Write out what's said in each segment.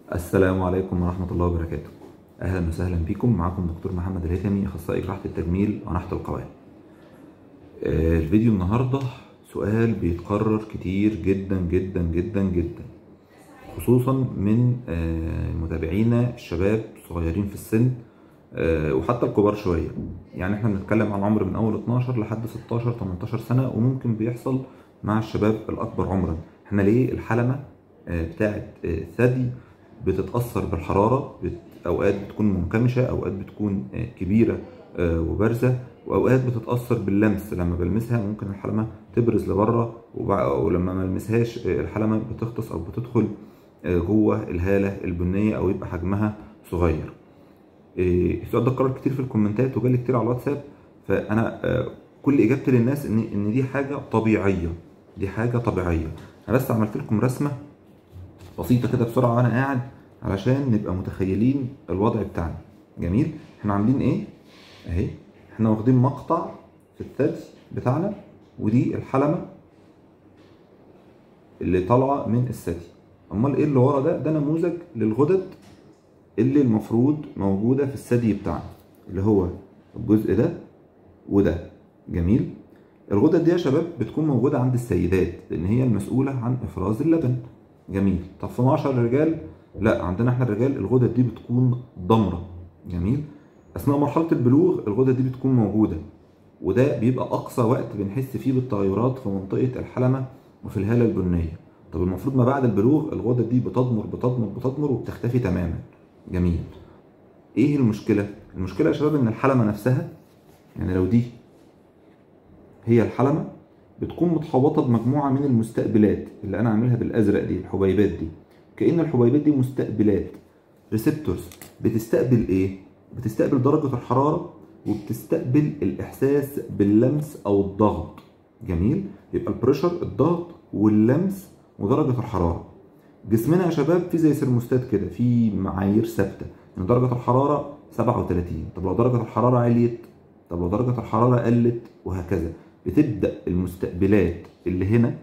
السلام عليكم ورحمة الله وبركاته أهلا وسهلا بكم معكم دكتور محمد الهيثمي أخصائي جراحة التجميل ونحت القوائم آه، الفيديو النهاردة سؤال بيتكرر كتير جدا جدا جدا جدا خصوصا من آه، متابعينا الشباب الصغيرين في السن آه، وحتى الكبار شوية يعني احنا بنتكلم عن عمر من أول 12 لحد 16 18 سنة وممكن بيحصل مع الشباب الأكبر عمرا احنا ليه الحلمة آه، بتاعت آه، الثدي بتتأثر بالحرارة بت... أوقات بتكون منكمشة أوقات بتكون آه، كبيرة آه، وبارزة وأوقات بتتأثر باللمس لما بلمسها ممكن الحلمة تبرز لبره وبع... ولما ما لمسهاش آه، الحلمة بتغطس أو بتدخل آه، جوه الهالة البنية أو يبقى حجمها صغير إيه، السؤال ده اتكرر كتير في الكومنتات وجالي كتير على الواتساب فانا آه، كل اجابتي للناس ان ان دي حاجه طبيعيه دي حاجه طبيعيه انا بس عملت لكم رسمه بسيطه كده بسرعه وانا قاعد علشان نبقى متخيلين الوضع بتاعنا جميل احنا عاملين ايه اهي احنا واخدين مقطع في الثدي بتاعنا ودي الحلمه اللي طالعه من الثدي امال ايه اللي ورا ده ده نموذج للغدد اللي المفروض موجودة في الثدي بتاعنا اللي هو الجزء ده وده جميل الغدد دي يا شباب بتكون موجودة عند السيدات لأن هي المسؤولة عن إفراز اللبن جميل طب في معشر الرجال لا عندنا احنا الرجال الغدد دي بتكون ضمرة جميل أثناء مرحلة البلوغ الغدد دي بتكون موجودة وده بيبقى أقصى وقت بنحس فيه بالتغيرات في منطقة الحلمة وفي الهالة البنية طب المفروض ما بعد البلوغ الغدد دي بتضمر بتضمر بتضمر وبتختفي تماما جميل ايه المشكلة؟ المشكلة يا شباب ان الحلمة نفسها يعني لو دي هي الحلمة بتكون متحوطة بمجموعة من المستقبلات اللي انا عاملها بالازرق دي الحبيبات دي كأن الحبيبات دي مستقبلات ريسبتورز بتستقبل ايه؟ بتستقبل درجة الحرارة وبتستقبل الاحساس باللمس او الضغط جميل؟ يبقى البريشر الضغط واللمس ودرجة الحرارة جسمنا يا شباب في زي سيرموستات كده في معايير ثابته ان درجه الحراره 37 طب لو درجه الحراره عليت طب لو درجه الحراره قلت وهكذا بتبدا المستقبلات اللي هنا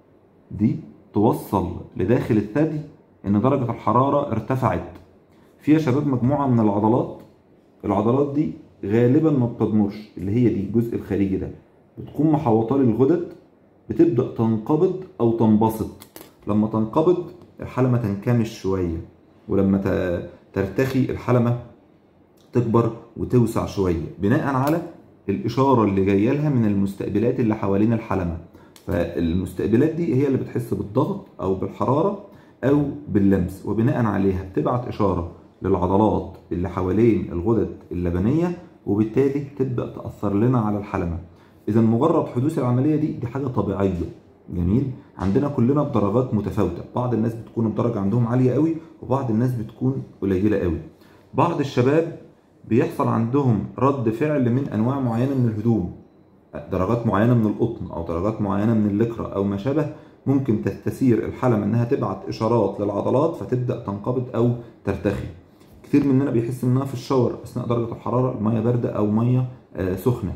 دي توصل لداخل الثدي ان درجه الحراره ارتفعت في يا شباب مجموعه من العضلات العضلات دي غالبا ما بتضمرش اللي هي دي الجزء الخارجي ده بتكون محوطه للغدد بتبدا تنقبض او تنبسط لما تنقبض الحلمة تنكمش شوية ولما ت- ترتخي الحلمة تكبر وتوسع شوية بناء على الإشارة اللي جاية لها من المستقبلات اللي حوالين الحلمة فالمستقبلات دي هي اللي بتحس بالضغط أو بالحرارة أو باللمس وبناء عليها بتبعت إشارة للعضلات اللي حوالين الغدد اللبنية وبالتالي تبدأ تأثر لنا على الحلمة إذا مجرد حدوث العملية دي دي حاجة طبيعية جميل عندنا كلنا بدرجات متفاوته بعض الناس بتكون الدرجه عندهم عاليه قوي وبعض الناس بتكون قليله قوي بعض الشباب بيحصل عندهم رد فعل من انواع معينه من الهدوم درجات معينه من القطن او درجات معينه من اللكرة او ما شابه ممكن تستثير الحلمه انها تبعت اشارات للعضلات فتبدا تنقبض او ترتخي كتير مننا بيحس انها في الشاور اثناء درجه الحراره الميه بارده او ميه آه، سخنه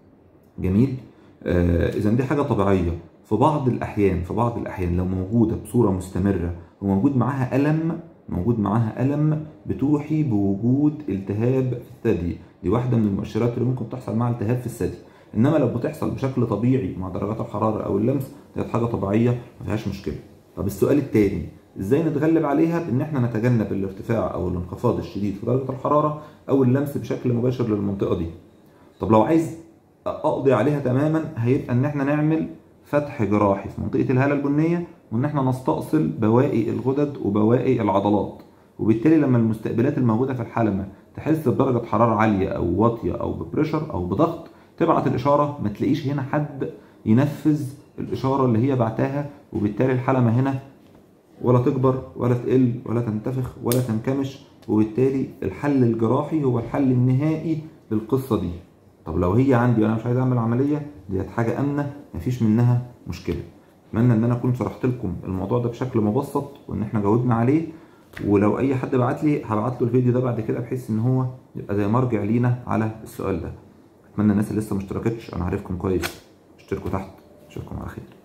جميل آه اذا دي حاجه طبيعيه في بعض الاحيان في بعض الاحيان لو موجوده بصوره مستمره وموجود معاها الم موجود معاها الم بتوحي بوجود التهاب في الثدي دي واحده من المؤشرات اللي ممكن تحصل مع التهاب في الثدي انما لو بتحصل بشكل طبيعي مع درجات الحراره او اللمس دي حاجه طبيعيه ما فيهاش مشكله طب السؤال التاني ازاي نتغلب عليها بان احنا نتجنب الارتفاع او الانخفاض الشديد في درجه الحراره او اللمس بشكل مباشر للمنطقه دي طب لو عايز اقضي عليها تماما هيبقى ان احنا نعمل فتح جراحي في منطقه الهاله البنيه وان احنا نستأصل بواقي الغدد وبواقي العضلات وبالتالي لما المستقبلات الموجوده في الحلمه تحس بدرجه حراره عاليه او واطيه او ببريشر او بضغط تبعت الاشاره ما تلاقيش هنا حد ينفذ الاشاره اللي هي بعتها وبالتالي الحلمه هنا ولا تكبر ولا تقل ولا تنتفخ ولا تنكمش وبالتالي الحل الجراحي هو الحل النهائي للقصه دي طب لو هي عندي وانا مش عايز اعمل عمليه ديت حاجه امنه مفيش منها مشكله اتمنى ان انا اكون شرحت لكم الموضوع ده بشكل مبسط وان احنا جاوبنا عليه ولو اي حد بعت لي هبعت له الفيديو ده بعد كده بحيث ان هو يبقى زي مرجع لينا على السؤال ده اتمنى الناس اللي لسه ما اشتركتش انا عارفكم كويس اشتركوا تحت اشوفكم على خير